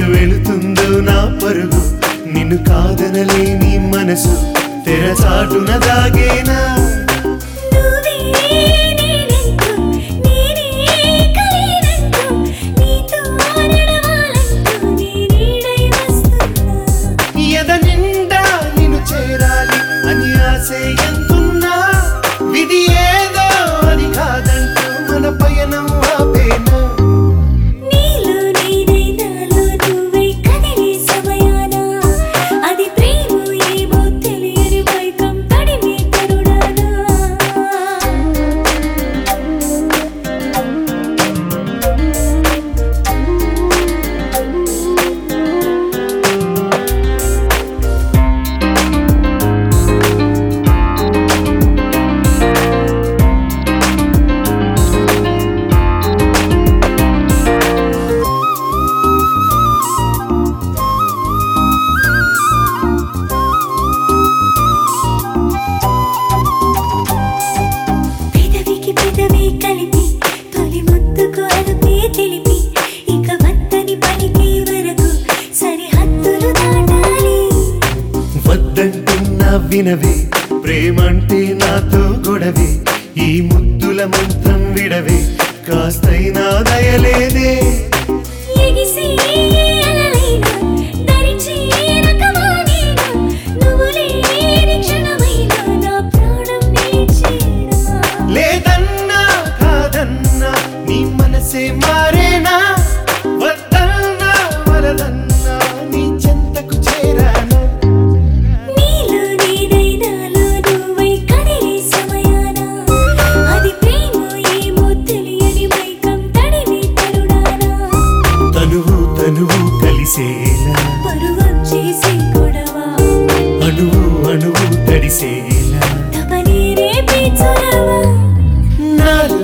వెళుతుందో నా పరుగు నిన్ను కాదనలేని మనసు తెరచాటున దాగేనా నువ్వే నేనంటూ నేనే కలినంటూ నీతో నడవాలంటూ నీ నీడై వస్తున్నా ఎద నిండా నిన్ను చేరాలి అని ఆశే ఎంతున్నా విధి ఏదో అని కాదంటూ మన పయనం ఆపేనా నీలో నేనై నాలో నువ్వై కదిలే సమయాన అది ప్రేమ ఏమో తెలియని మైకం తడిమే తరుణానా పెదవికి పెదవి కలిపి తొలి ముద్దుకు అదుపే తెలిపి ఇక వద్దని పలికే వరకు సరిహద్దులు దాటాలి వద్దంటున్నా వినవే ప్రేమంటే నాతో గొడవే ఈ ముద్దుల మంత్రం విడవే కాస్తైనా దయలేదే ఎగిసి అలలైనా దరిచి రకమానేనా నువ్వు లేని క్షణమైనా నా ప్రాణం నిలిచేనా లేదన్నా కాదన్నా నీ మనసే మారేనా వద్దన్నా వలదన్నా నీ చెంతకు చేరానా నీలో నేనై నాలో నువ్వై కదిలే సమయాన అది ప్రేమ ఏమో తెలియని మైకం తడిమే తరుణానా తనువు తనువు కలిసేలా పరువొచ్చేసి గొడవ అణువు అణువు తడిసేలా తపనే రేపే చొరవ నాలో